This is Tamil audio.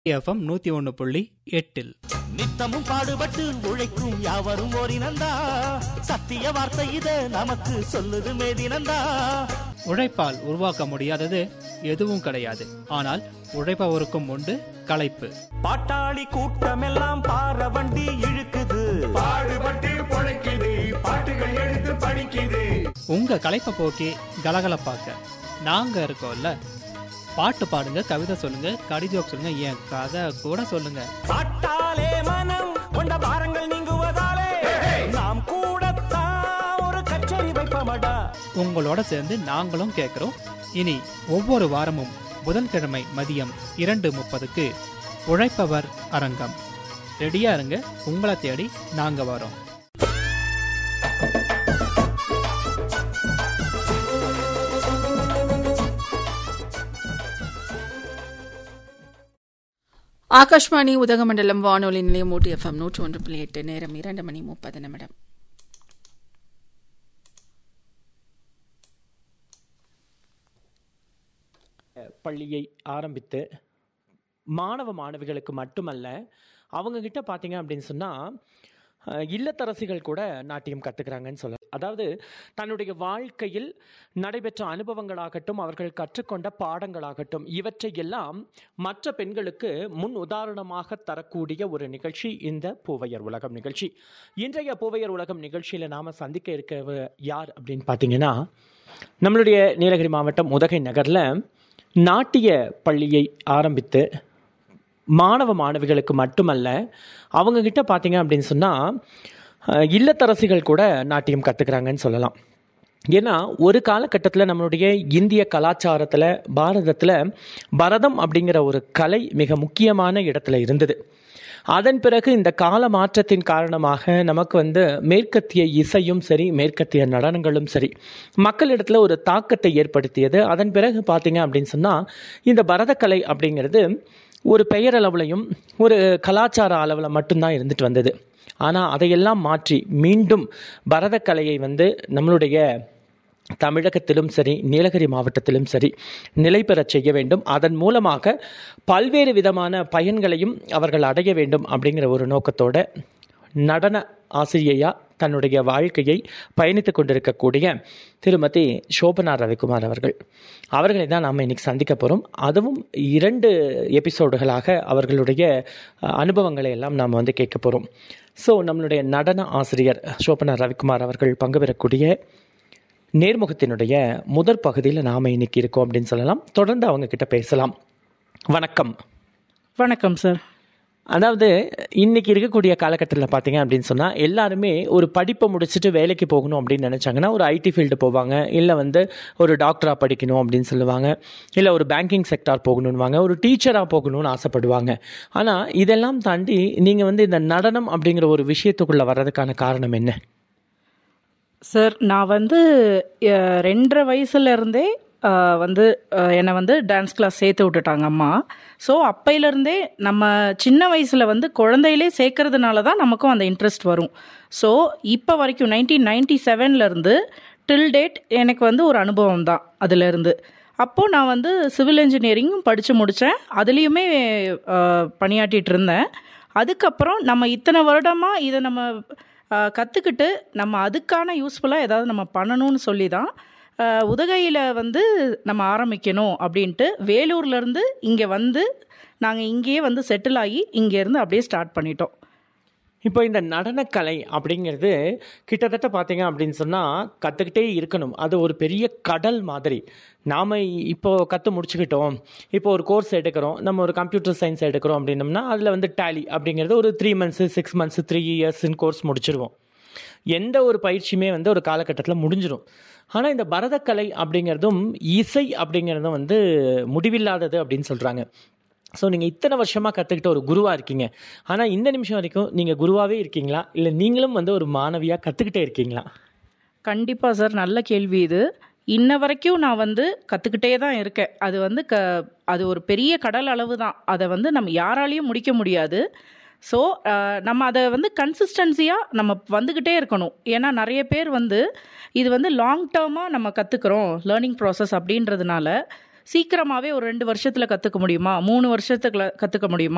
எஃப்எம் நூத்தி ஒன்னு புள்ளி எட்டில் நித்தமும் பாடுபட்டு உழைக்கும் யாவரும் ஓரினந்தா சத்திய வார்த்தை இத நமக்கு சொல்லுது மேதினந்தா உழைப்பால் உருவாக்க முடியாதது எதுவும் கிடையாது ஆனால் உழைப்பவருக்கும் உண்டு களைப்பு பாட்டாளி கூட்டமெல்லாம் பார வண்டி இழுக்குது பாடுபட்டு பொழைக்குது பாட்டுகள் எடுத்து படிக்குது உங்க களைப்பை போக்கி கலகலப்பாக்க நாங்க இருக்கோம்ல பாட்டு பாடுங்க கவிதை சொல்லுங்க கடிஜோக் சொல்லுங்க என் கதை கூட சொல்லுங்க பாட்டாலே மனம் கொண்ட பாரங்கள் நீங்குவதாலே நாம் கூடத்தான் ஒரு கச்சேரி வைப்பமடா உங்களோட சேர்ந்து நாங்களும் கேட்குறோம் இனி ஒவ்வொரு வாரமும் புதன்கிழமை மதியம் இரண்டு முப்பதுக்கு உழைப்பவர் அரங்கம் ரெடியா இருங்க உங்களை தேடி நாங்க வரோம் ஆகாஷ்வாணி உதகமண்டலம் வானொலி நிலையம் ஊட்டி எஃப்எம் நூற்று ஒன்று புள்ளி எட்டு நேரம் இரண்டு மணி முப்பது நிமிடம் பள்ளியை ஆரம்பித்து மாணவ மாணவிகளுக்கு மட்டுமல்ல அவங்க கிட்ட பார்த்தீங்க அப்படின்னு சொன்னால் இல்லத்தரசிகள் கூட நாட்டியம் கற்றுக்கிறாங்கன்னு சொல்லலாம் அதாவது தன்னுடைய வாழ்க்கையில் நடைபெற்ற அனுபவங்களாகட்டும் அவர்கள் கற்றுக்கொண்ட பாடங்களாகட்டும் இவற்றை எல்லாம் மற்ற பெண்களுக்கு முன் உதாரணமாக தரக்கூடிய ஒரு நிகழ்ச்சி இந்த பூவையர் உலகம் நிகழ்ச்சி இன்றைய பூவையர் உலகம் நிகழ்ச்சியில் நாம் சந்திக்க இருக்க யார் அப்படின்னு பார்த்தீங்கன்னா நம்மளுடைய நீலகிரி மாவட்டம் உதகை நகரில் நாட்டிய பள்ளியை ஆரம்பித்து மாணவ மாணவிகளுக்கு மட்டுமல்ல அவங்க கிட்ட பார்த்தீங்க அப்படின்னு சொன்னால் இல்லத்தரசிகள் கூட நாட்டியம் கற்றுக்கிறாங்கன்னு சொல்லலாம் ஏன்னா ஒரு காலகட்டத்தில் நம்மளுடைய இந்திய கலாச்சாரத்தில் பாரதத்தில் பரதம் அப்படிங்கிற ஒரு கலை மிக முக்கியமான இடத்துல இருந்தது அதன் பிறகு இந்த கால மாற்றத்தின் காரணமாக நமக்கு வந்து மேற்கத்திய இசையும் சரி மேற்கத்திய நடனங்களும் சரி மக்களிடத்தில் ஒரு தாக்கத்தை ஏற்படுத்தியது அதன் பிறகு பார்த்தீங்க அப்படின்னு சொன்னால் இந்த பரதக்கலை அப்படிங்கிறது ஒரு பெயரளவுலையும் ஒரு கலாச்சார அளவில் மட்டும்தான் இருந்துட்டு வந்தது ஆனால் அதையெல்லாம் மாற்றி மீண்டும் பரதக்கலையை வந்து நம்மளுடைய தமிழகத்திலும் சரி நீலகிரி மாவட்டத்திலும் சரி நிலை பெறச் செய்ய வேண்டும் அதன் மூலமாக பல்வேறு விதமான பயன்களையும் அவர்கள் அடைய வேண்டும் அப்படிங்கிற ஒரு நோக்கத்தோட நடன ஆசிரியையா தன்னுடைய வாழ்க்கையை பயணித்து கொண்டிருக்கக்கூடிய திருமதி சோபனா ரவிக்குமார் அவர்கள் அவர்களை தான் நாம் இன்னைக்கு சந்திக்க போகிறோம் அதுவும் இரண்டு எபிசோடுகளாக அவர்களுடைய அனுபவங்களை எல்லாம் நாம் வந்து கேட்க போகிறோம் ஸோ நம்மளுடைய நடன ஆசிரியர் சோபனா ரவிக்குமார் அவர்கள் பங்கு பெறக்கூடிய நேர்முகத்தினுடைய முதற் பகுதியில் நாம் இன்னைக்கு இருக்கோம் அப்படின்னு சொல்லலாம் தொடர்ந்து அவங்க கிட்ட பேசலாம் வணக்கம் வணக்கம் சார் அதாவது இன்னைக்கு இருக்கக்கூடிய காலகட்டத்தில் பார்த்தீங்க அப்படின்னு சொன்னால் எல்லாருமே ஒரு படிப்பை முடிச்சுட்டு வேலைக்கு போகணும் அப்படின்னு நினச்சாங்கன்னா ஒரு ஐடி ஃபீல்டு போவாங்க இல்லை வந்து ஒரு டாக்டராக படிக்கணும் அப்படின்னு சொல்லுவாங்க இல்லை ஒரு பேங்கிங் செக்டார் போகணுன்னுவாங்க ஒரு டீச்சராக போகணும்னு ஆசைப்படுவாங்க ஆனால் இதெல்லாம் தாண்டி நீங்கள் வந்து இந்த நடனம் அப்படிங்கிற ஒரு விஷயத்துக்குள்ளே வர்றதுக்கான காரணம் என்ன சார் நான் வந்து அஹ், ரெண்டரை வயசுல இருந்தே அஹ், வந்து அஹ், என்னை வந்து டான்ஸ் கிளாஸ் சேர்த்து விட்டுட்டாங்க அம்மா ஸோ அப்பையிலேருந்தே நம்ம சின்ன வயசில் வந்து குழந்தையிலே சேர்க்கறதுனால தான் நமக்கும் அந்த இன்ட்ரெஸ்ட் வரும் ஸோ இப்போ வரைக்கும் நைன்டீன் நைன்டி செவன்லேருந்து டில் டேட் எனக்கு வந்து ஒரு அனுபவம் தான் அதுலேருந்து அப்போது நான் வந்து சிவில் இன்ஜினியரிங்கும் படித்து முடித்தேன் அதுலேயுமே அஹ், பணியாற்றிட்டு இருந்தேன் அதுக்கப்புறம் நம்ம இத்தனை வருடமாக இதை நம்ம கற்றுக்கிட்டு நம்ம அதுக்கான யூஸ்ஃபுல்லாக ஏதாவது நம்ம பண்ணணும்னு சொல்லி தான் உதகையில் வந்து நம்ம ஆரம்பிக்கணும் அப்படின்ட்டு வேலூர்லேருந்து இங்கே வந்து நாங்கள் இங்கேயே வந்து செட்டில் ஆகி இங்கேருந்து அப்படியே ஸ்டார்ட் பண்ணிட்டோம் இப்போ இந்த நடனக்கலை அப்படிங்கிறது கிட்டத்தட்ட பார்த்தீங்க அப்படின்னு சொன்னால் கற்றுக்கிட்டே இருக்கணும் அது ஒரு பெரிய கடல் மாதிரி நாம் இப்போ கற்று முடிச்சுக்கிட்டோம் இப்போ ஒரு கோர்ஸ் எடுக்கிறோம் நம்ம ஒரு கம்ப்யூட்டர் சயின்ஸ் எடுக்கிறோம் அப்படின்னம்னா அதில் வந்து டேலி அப்படிங்கிறது ஒரு three months six months three இயர்ஸ்ன்னு கோர்ஸ் முடிச்சிருவோம் எந்த ஒரு பயிற்சியுமே வந்து ஒரு காலகட்டத்தில் முடிஞ்சிடும் ஆனால் இந்த பரதக்கலை அப்படிங்கிறதும் இசை அப்படிங்கிறதும் வந்து முடிவில்லாதது அப்படின்னு சொல்கிறாங்க ஸோ நீங்கள் இத்தனை வருஷமாக கற்றுக்கிட்ட ஒரு குருவாக இருக்கீங்க ஆனால் இந்த நிமிஷம் வரைக்கும் நீங்கள் குருவாகவே இருக்கீங்களா இல்லை நீங்களும் வந்து ஒரு மாணவியாக கற்றுக்கிட்டே இருக்கீங்களா கண்டிப்பாக சார் நல்ல கேள்வி இது இன்ன வரைக்கும் நான் வந்து கற்றுக்கிட்டே தான் இருக்கேன் அது வந்து க அது ஒரு பெரிய கடல் அளவு தான் அதை வந்து நம்ம யாராலையும் முடிக்க முடியாது ஸோ நம்ம அதை வந்து கன்சிஸ்டன்சியாக நம்ம வந்துக்கிட்டே இருக்கணும் ஏன்னா நிறைய பேர் வந்து இது வந்து லாங் டேர்மாக நம்ம கற்றுக்குறோம் லேர்னிங் ப்ராசஸ் அப்படின்றதுனால சீக்கிரமாகவே ஒரு ரெண்டு வருஷத்தில் கற்றுக்க முடியுமா மூணு வருஷத்துக்குள்ள கற்றுக்க முடியுமா